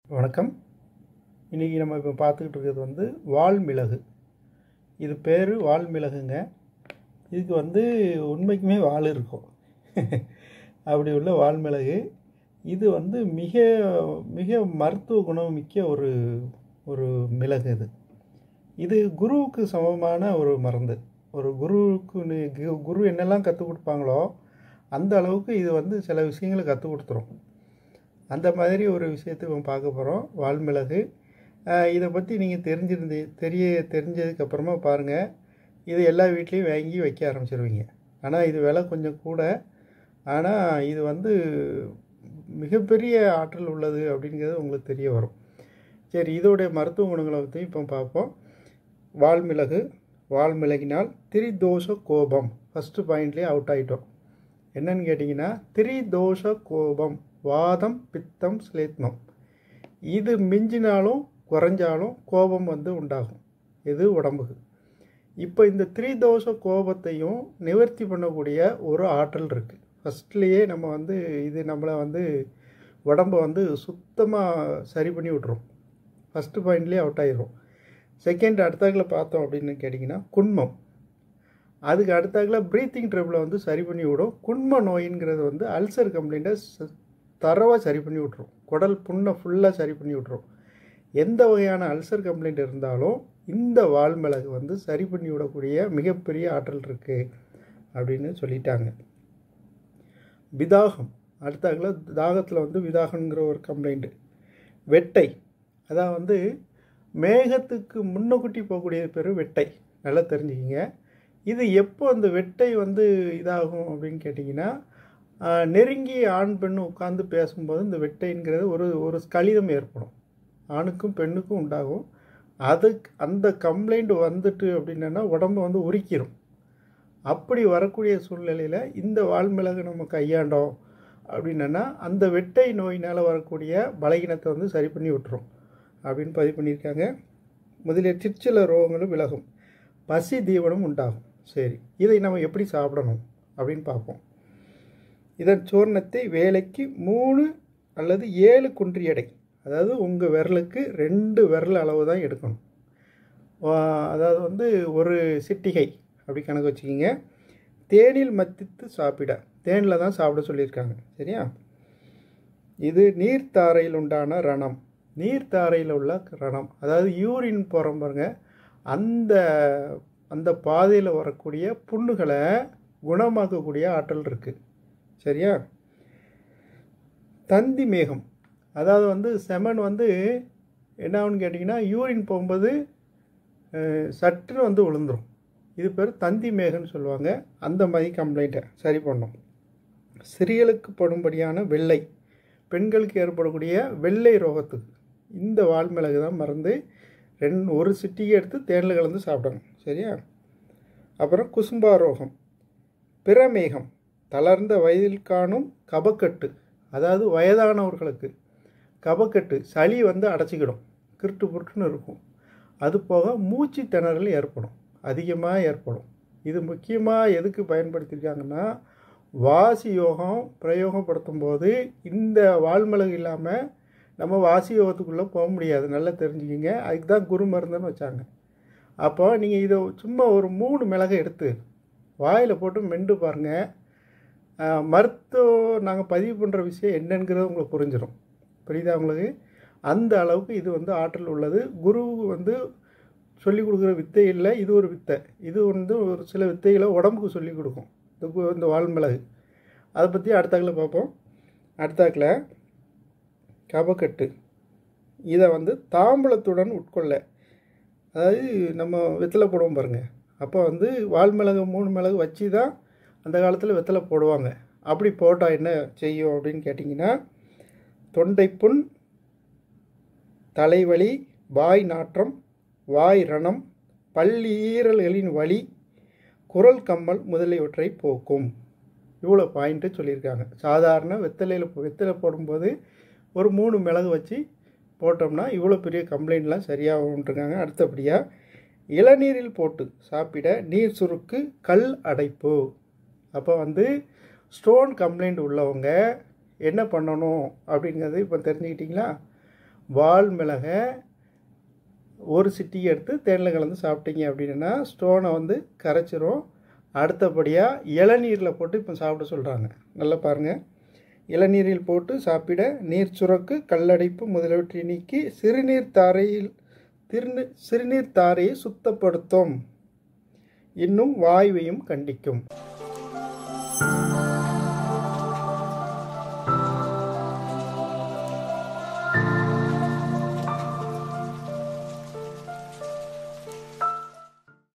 வணக்கம் இன்றைக்கி நம்ம இப்போ பார்த்துக்கிட்டு இருக்கிறது வந்து வால்மிளகு இது பேர் வால்மிளகுங்க இதுக்கு வந்து உண்மைக்குமே வால் இருக்கும் அப்படி உள்ள வால்மிளகு இது வந்து மிக மிக மருத்துவ குணம் மிக்க ஒரு ஒரு மிளகு இது இது குருவுக்கு சமமான ஒரு மருந்து ஒரு குருவுக்கு நி- கு- குரு என்னெல்லாம் கற்றுக் கொடுப்பாங்களோ அந்த அளவுக்கு இது வந்து சில விஷயங்களை கற்றுக் கொடுத்துரும் அந்த மாதிரி ஒரு விஷயத்தை நம்ம பார்க்க போகிறோம் வால்மிளகு அஹ் இதை பற்றி நீங்கள் தெரிஞ்சிருந்து தெரிய தெரிஞ்சதுக்கப்புறமா பாருங்கள் இது எல்லா வீட்லேயும் வாங்கி வைக்க ஆரம்பிச்சிருவீங்க ஆனால் இது விலை கொஞ்சம் கூட ஆனால் இது வந்து மிகப்பெரிய ஆற்றல் உள்ளது அப்படிங்கிறது உங்களுக்கு தெரிய வரும் சரி இதோடைய மருத்துவ குணங்களை பற்றி இப்போ பார்ப்போம் வால்மிளகு வால்மிளகினால் திரிதோஷ கோபம் ஃபஸ்ட்டு பாயிண்ட்லேயே அவுட் ஆகிட்டோம் என்னன்னு கேட்டிங்கன்னா திரிதோஷ கோபம் வாதம் பித்தம் ஸ்லேத்மம் இது மிஞ்சினாலும் குறைஞ்சாலும் கோபம் வந்து உண்டாகும் இது உடம்புக்கு இப்போ இந்த திரிதோஷ கோபத்தையும் நிவர்த்தி பண்ணக்கூடிய ஒரு ஆற்றல் இருக்குது ஃபஸ்ட்லேயே நம்ம வந்து இது நம்மளை வந்து உடம்பை வந்து சுத்தமாக சரி பண்ணி விட்ரும் ஃபஸ்ட்டு பாயிண்ட்லேயே அவுட் ஆயிரும் செகண்ட் அடுத்தாக்கில் பார்த்தோம் அப்படின்னு கேட்டிங்கன்னா குன்மம் அதுக்கு அடுத்தாக்கில் ப்ரீத்திங் ட்ரபிளை வந்து சரி பண்ணி விடும் குன்ம நோயின்கிறது வந்து அல்சர் கம்ப்ளைண்ட்டை தரவாக சரி பண்ணி விட்ரும் குடல் புண்ணை ஃபுல்லாக சரி பண்ணி விட்ரும் எந்த வகையான அல்சர் கம்ப்ளைண்ட் இருந்தாலும் இந்த வால்மிளகு வந்து சரி பண்ணி விடக்கூடிய மிகப்பெரிய ஆற்றல் இருக்குது அப்படின்னு சொல்லிட்டாங்க விதாகம் அடுத்தாக்கில் தாகத்தில் வந்து விதாகங்கிற ஒரு கம்ப்ளைண்ட்டு வெட்டை அதான் வந்து மேகத்துக்கு முன்னக்குட்டி போகக்கூடிய பேர் வெட்டை நல்லா தெரிஞ்சுக்கிங்க இது எப்போ அந்த வெட்டை வந்து இதாகும் அப்படின்னு கேட்டிங்கன்னா ஆஹ், நெருங்கி ஆண் பெண் உட்காந்து பேசும்போது இந்த வெட்டைங்கிறது ஒரு ஒரு ஸ்கலிதம் ஏற்படும் ஆணுக்கும் பெண்ணுக்கும் உண்டாகும் அதுக்கு அந்த கம்ப்ளைண்ட் வந்துட்டு அப்படின்னா உடம்பை வந்து உரிக்கிரும் அப்படி வரக்கூடிய சூழ்நிலையில் இந்த வால்மிளகு நம்ம கையாண்டோம் அப்படின்னா அந்த வெட்டை நோயினால் வரக்கூடிய பலகீனத்தை வந்து சரி பண்ணி விட்டுரும் அப்படின்னு பதிவு பண்ணியிருக்காங்க முதலில் சிற்சில ரோகங்களும் விலகும் பசி தீவனம் உண்டாகும் சரி இதை நம்ம எப்படி சாப்பிடணும் அப்படின்னு பார்ப்போம் இதன் சூர்ணத்தை வேலைக்கு மூணு அல்லது ஏழு குன்றி எடை அதாவது உங்கள் விரலுக்கு ரெண்டு விரல் அளவு தான் எடுக்கணும் வா- அதாவது வந்து ஒரு சிட்டிகை அப்படி கணக்கு வச்சுக்கிங்க தேனில் மத்தித்து சாப்பிட தேனில் தான் சாப்பிட சொல்லியிருக்காங்க சரியா இது நீர்த்தாரையில் உண்டான ரணம் நீர்த்தாரையில் உள்ள ரணம் அதாவது யூரின் போகிறோம் பாருங்க அந்த அந்த பாதையில் வரக்கூடிய புண்ணுகளை குணமாக்கக்கூடிய ஆற்றல் இருக்குது சரியா தந்தி மேகம் அதாவது வந்து செமன் வந்து என்ன ஆகும்னு கேட்டிங்கன்னா யூரின் போகும்போது அஹ், சட்டுன்னு வந்து விழுந்துரும் இது பேர் தந்தி மேகன்னு சொல்லுவாங்க அந்த மாதிரி கம்ப்ளைண்ட்டை சரி பண்ணும் சிறியலுக்கு படும்படியான வெள்ளை பெண்களுக்கு ஏற்படக்கூடிய வெள்ளை ரோகத்துக்கு இந்த வால்மிளகு தான் மருந்து ரெண்டு ஒரு சிட்டிகை எடுத்து தேனில் கலந்து சாப்பிடணும் சரியா அப்புறம் குசும்பா ரோகம் பிரமேகம் தளர்ந்த வயதில் காணும் கபக்கட்டு அதாவது வயதானவர்களுக்கு கபக்கட்டு சளி வந்து அடைச்சிக்கிடும் கிருட்டு புருட்டுன்னு இருக்கும் அது போக மூச்சு திணறல் ஏற்படும் அதிகமாக ஏற்படும் இது முக்கியமாக எதுக்கு பயன்படுத்தியிருக்காங்கன்னா வாசி யோகம் பிரயோகப்படுத்தும் போது இந்த வால்மிளகு இல்லாமல் நம்ம வாசி யோகத்துக்குள்ளே போக முடியாது நல்லா தெரிஞ்சுக்கிங்க அதுக்கு தான் குரு மருந்துன்னு வச்சாங்க அப்போ நீங்கள் இதை சும்மா ஒரு மூணு மிளகை எடுத்து வாயில் போட்டு மெண்டு பாருங்கள் ஆஹ், மருத்துவம் நாங்கள் பதிவு பண்ணுற விஷயம் என்னங்கிறது உங்களுக்கு புரிஞ்சிடும் புரியுதா உங்களுக்கு அந்த அளவுக்கு இது வந்து ஆற்றல் உள்ளது குரு வந்து சொல்லிக் கொடுக்குற வித்தை இல்லை இது ஒரு வித்தை இது வந்து ஒரு சில வித்தைகளை உடம்புக்கு சொல்லிக் கொடுக்கும் இந்த கு- இந்த வால்மிளகு அதை பற்றி அடுத்தாக்கில் பார்ப்போம் அடுத்தாக்கில் கபக்கட்டு இதை வந்து தாம்பூலத்துடன் உட்கொள்ள அதாவது நம்ம வெத்தலை போடுவோம் பாருங்கள் அப்போ வந்து வால் மிளகு மூணு மிளகு வச்சு தான் அந்த காலத்தில் வெத்தலை போடுவாங்க அப்படி போட்டால் என்ன செய்யும் அப்படின்னு கேட்டிங்கன்னா தொண்டைப்புண் தலைவலி வாய் நாற்றம் வாய் ரணம் பல்லீரல்களின் வலி குரல் கம்மல் முதலியவற்றை போக்கும் இவ்வளோ பாயிண்ட்டு சொல்லியிருக்காங்க சாதாரண வெத்தலையில் வெத்தலை போடும்போது ஒரு மூணு மிளகு வச்சு போட்டோம்னா இவ்வளோ பெரிய கம்ப்ளைண்ட்லாம் சரியாகும்ன்றிருக்காங்க அடுத்தபடியாக இளநீரில் போட்டு சாப்பிட நீர் சுருக்கு கல் அடைப்பு அப்போ வந்து ஸ்டோன் கம்ப்ளைண்ட் உள்ளவங்க என்ன பண்ணணும் அப்படிங்கிறது இப்போ தெரிஞ்சுக்கிட்டிங்களா வால் மிளகை ஒரு சிட்டிகை எடுத்து தேனில் கலந்து சாப்பிட்டீங்க அப்படின்னா ஸ்டோனை வந்து கரைச்சிரும் அடுத்தபடியாக இளநீரில் போட்டு இப்போ சாப்பிட சொல்கிறாங்க நல்லா பாருங்கள் இளநீரில் போட்டு சாப்பிட நீர் சுரக்கு கல்லடைப்பு முதலியவற்றை நீக்கி சிறுநீர் தாரையில் திருநீ சிறுநீர் தாரையை சுத்தப்படுத்தும் இன்னும் வாயுவையும் கண்டிக்கும்